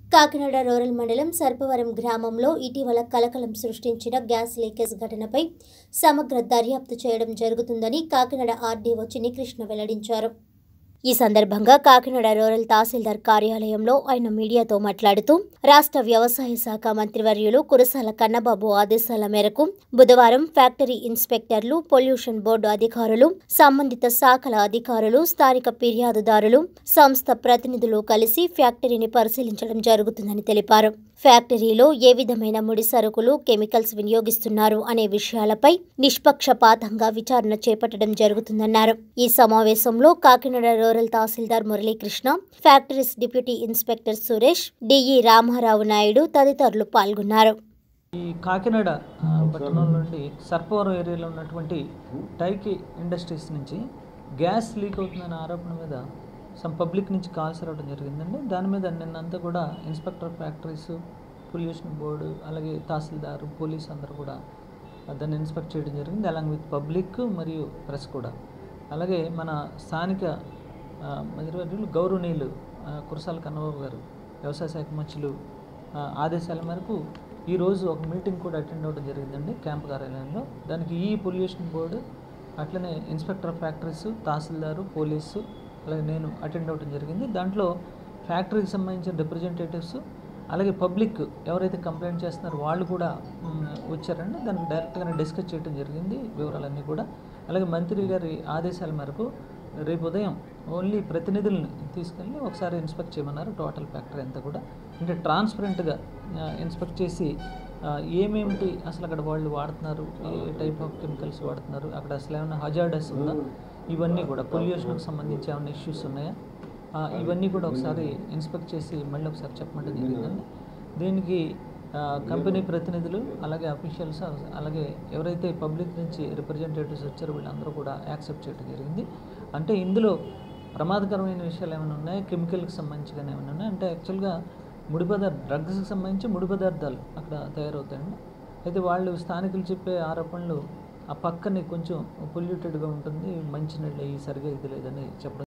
Kakinada rural మండలం సర్పవరం గ్రామంలో ఇటీవల కలకలం సృష్టించిన గ్యాస్ లీకేజ్ ఘటనపై సమగ్ర దర్యాప్తు చేయడం జరుగుతుందని కాకినాడ ఆర్డీఓ చిన్నికృష్ణ వెల్లడించారు ఈ సందర్భంగా కాకినాడ రూరల్ తహసీల్దార్ కార్యాలయంలో ఆయన మీడియాతో మాట్లాడుతూ రాష్ట్ర వ్యవసాయ శాఖ మంత్రివర్యులు కురసాల కన్నబాబు ఆదేశాల మేరకు బుధవారం ఫ్యాక్టరీ ఇన్స్పెక్టర్లు పొల్యూషన్ బోర్డు అధికారులు సంబంధిత శాఖల అధికారులు స్థానిక ఫిర్యాదుదారులు సంస్థ ప్రతినిధులు కలిసి ఫ్యాక్టరీని పరిశీలించడం జరుగుతుందని తెలిపారు ఫ్యాక్టరీలో ఏ విధమైన ముడి సరుకులు కెమికల్స్ వినియోగిస్తున్నారు అనే విషయాలపై నిష్పక్షపాతంగా విచారణ చేపట్టడం జరుగుతుందన్నారు ఈ సమావేశంలో Kakinada rural tahsildar Muralikrishna factories deputy inspector Suresh DE Ramarao Naidu తదితరులు పాల్గొన్నారు ఈ కాకినాడ ఆ, పట్టణం నుండి సర్పవరం ఏరియాలో ఉన్నటువంటి టైకి ఇండస్ట్రీస్ నుంచి గ్యాస్ లీక్ అవుతుందనే ఆరోపణ మీద సమ్ పబ్లిక్ నుంచి కాల్స్ రావడం జరిగిందండి దాని మీద నిన్నంతా కూడా ఇన్స్పెక్టర్ ఫ్యాక్టరీస్ పొల్యూషన్ బోర్డు అలాగే తహసీల్దారు పోలీస్ అందరూ కూడా దాన్ని ఇన్స్పెక్ట్ చేయడం జరిగింది అలాగే విత్ పబ్లిక్ మరియు ప్రెస్ కూడా అలాగే మన స్థానిక ఆ, మంత్రివర్యులు గౌరవనీయులు ఆ, కురసాల కన్నబాబు గారు వ్యవసాయ శాఖ మంత్రులు ఆ, ఆదేశాల మేరకు ఈరోజు ఒక మీటింగ్ కూడా అటెండ్ అవ్వడం జరిగిందండి క్యాంప్ కార్యాలయంలో దానికి ఈ పొల్యూషన్ బోర్డు అట్లనే inspector of factories tahsildar police అలాగే నేను అటెండ్ అవ్వడం జరిగింది దాంట్లో ఫ్యాక్టరీకి సంబంధించిన రిప్రజెంటేటివ్స్ అలాగే పబ్లిక్ ఎవరైతే కంప్లైంట్ చేస్తున్నారో వాళ్ళు కూడా మ్, వచ్చారండి దానికి డైరెక్ట్గానే డిస్కస్ చేయడం జరిగింది వివరాలన్నీ కూడా అలాగే మంత్రి గారి ఆదేశాల మేరకు రేపు ఉదయం ఓన్లీ ప్రతినిధులను తీసుకెళ్ళి ఒకసారి ఇన్స్పెక్ట్ చేయమన్నారు టోటల్ ఫ్యాక్టరీ అంతా కూడా అంటే ట్రాన్స్పరెంట్గా ఇన్స్పెక్ట్ చేసి ఆ, ఏమేమిటి అసలు అక్కడ వాళ్ళు వాడుతున్నారు ఏ టైప్ ఆఫ్ కెమికల్స్ వాడుతున్నారు అక్కడ అసలు ఏమైనా హజార్డస్ ఉందా ఇవన్నీ కూడా పొల్యూషన్కి సంబంధించి ఏమైనా ఇష్యూస్ ఉన్నాయా ఆ, ఇవన్నీ కూడా ఒకసారి ఇన్స్పెక్ట్ చేసి మళ్ళీ ఒకసారి చెప్పమంటే జరిగిందండి దీనికి ఆ, కంపెనీ ప్రతినిధులు అలాగే అఫీషియల్స్ అలాగే ఎవరైతే పబ్లిక్ నుంచి రిప్రజెంటేటివ్స్ వచ్చారో వీళ్ళందరూ కూడా యాక్సెప్ట్ చేయడం జరిగింది అంటే ఇందులో ప్రమాదకరమైన విషయాలు ఏమైనా ఉన్నాయి కెమికల్కి సంబంధించి కానీ ఏమైనా ఉన్నాయి అంటే యాక్చువల్గా ముడి పదార్థ డ్రగ్స్కి సంబంధించి ముడి పదార్థాలు అక్కడ తయారవుతాయండి అయితే వాళ్ళు స్థానికులు చెప్పే ఆరోపణలు ఆ పక్కనే కొంచెం పొల్యూటెడ్గా ఉంటుంది మంచినీళ్ళు అవి సరిగా ఇది లేదని చెప్పడం